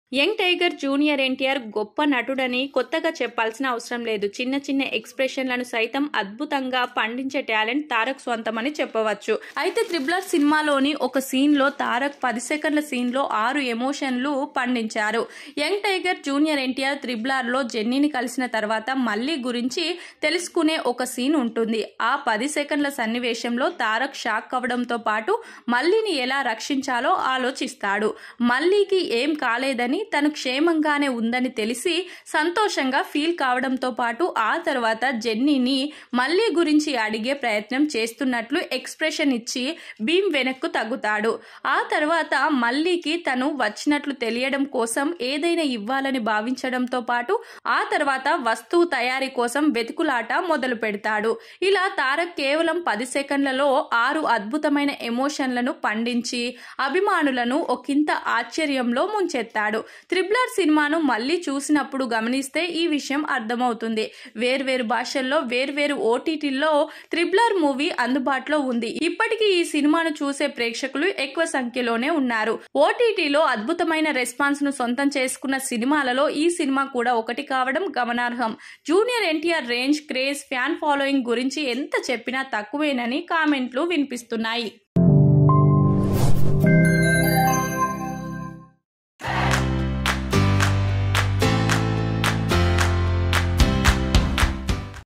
young tiger junior NTR గొప్ప నటుడని కొత్తగా చెప్పాల్సిన అవసరం లేదు చిన్న చిన్న ఎక్స్ప్రెషన్లను సైతం అద్భుతంగా పండించే టాలెంట్ తారక్ సొంతమని చెప్పవచ్చు అయితే త్రిబులర్ సినిమాలోని ఒక సీన్ లో తారక్ పది సెకండ్ల సీన్ లో ఆరు ఎమోషన్లు పండించారు యంగ్ టైగర్ జూనియర్ ఎన్టీఆర్ త్రిబులర్ లో జెన్నీని కలిసిన తర్వాత మళ్ళీ గురించి తెలుసుకునే ఒక సీన్ ఉంటుంది ఆ పది సెకండ్ల సన్నివేశంలో తారక్ షాక్ అవ్వడంతో పాటు మల్లీని ఎలా రక్షించాలో ఆలోచిస్తాడు మల్లీకి ఏం కాలేదని తను క్షేమంగానే ఉందని తెలిసి సంతోషంగా ఫీల్ కావడంతో పాటు ఆ తర్వాత జెన్నీని మళ్ళీ గురించి అడిగే ప్రయత్నం చేస్తున్నట్లు ఎక్స్ప్రెషన్ ఇచ్చి భీమ్ వెనక్కు తగ్గుతాడు ఆ తర్వాత మల్లీకి తను వచ్చినట్లు తెలియడం కోసం ఏదైనా ఇవ్వాలని భావించడంతో పాటు ఆ తర్వాత వస్తువు తయారీ కోసం వెతుకులాట మొదలు పెడతాడు ఇలా తారక్ కేవలం పది సెకండ్లలో ఆరు అద్భుతమైన ఎమోషన్లను పండించి అభిమానులను ఒకంత ఆశ్చర్యంలో ముంచెత్తాడు త్రిబ్లర్ సినిమాను మళ్ళీ చూసినప్పుడు గమనిస్తే ఈ విషయం అర్థమవుతుంది వేర్వేరు భాషల్లో వేర్వేరు ఓటీటీల్లో త్రిబ్లర్ మూవీ అందుబాటులో ఉంది ఇప్పటికీ ఈ సినిమాను చూసే ప్రేక్షకులు ఎక్కువ సంఖ్యలోనే ఉన్నారు ఓటీటీలో అద్భుతమైన రెస్పాన్స్ ను సొంతం చేసుకున్న సినిమాలలో ఈ సినిమా కూడా ఒకటి కావడం గమనార్హం junior NTR range craze fan following గురించి ఎంత చెప్పినా తక్కువేనని కామెంట్లు వినిపిస్తున్నాయి